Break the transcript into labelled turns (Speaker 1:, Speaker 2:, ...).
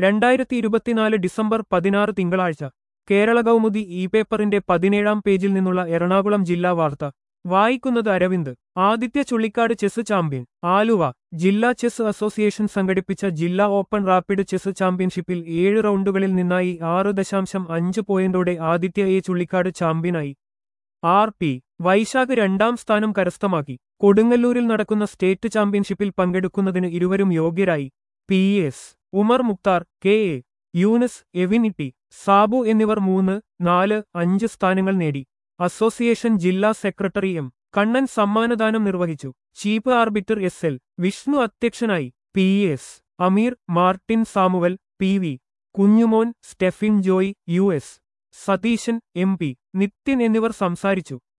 Speaker 1: രണ്ടായിരത്തി ഇരുപത്തിനാല് ഡിസംബർ പതിനാറ് തിങ്കളാഴ്ച കേരള കൗമുദി ഇ പേപ്പറിന്റെ പതിനേഴാം പേജിൽ നിന്നുള്ള എറണാകുളം ജില്ലാ വാർത്ത വായിക്കുന്നത് അരവിന്ദ് ആദിത്യ ചുള്ളിക്കാട് ചെസ് ചാമ്പ്യൻ ആലുവ ജില്ലാ ചെസ് അസോസിയേഷൻ സംഘടിപ്പിച്ച ജില്ലാ ഓപ്പൺ റാപ്പിഡ് ചെസ് ചാമ്പ്യൻഷിപ്പിൽ ഏഴ് റൗണ്ടുകളിൽ നിന്നായി ആറ് ദശാംശം അഞ്ച് പോയിന്റോടെ ആദിത്യ എ ചുള്ളിക്കാട് ചാമ്പ്യനായി ആർ പി വൈശാഖ് രണ്ടാം സ്ഥാനം കരസ്ഥമാക്കി കൊടുങ്ങല്ലൂരിൽ നടക്കുന്ന സ്റ്റേറ്റ് ചാമ്പ്യൻഷിപ്പിൽ പങ്കെടുക്കുന്നതിന് ഇരുവരും യോഗ്യരായി P S Umar Mukthar K A Yoonus Evinity Sabu എന്നിവർ മൂന്ന് നാല് അഞ്ച് സ്ഥാനങ്ങൾ നേടി അസോസിയേഷൻ ജില്ലാ സെക്രട്ടറി എം കണ്ണൻ സമ്മാനദാനം നിർവഹിച്ചു chief arbiter S L Vishnu അധ്യക്ഷനായി P S Ameer Martin Samuel P V Kunjumon Stephin Joy U S Satheesan M P Nithyan എന്നിവർ സംസാരിച്ചു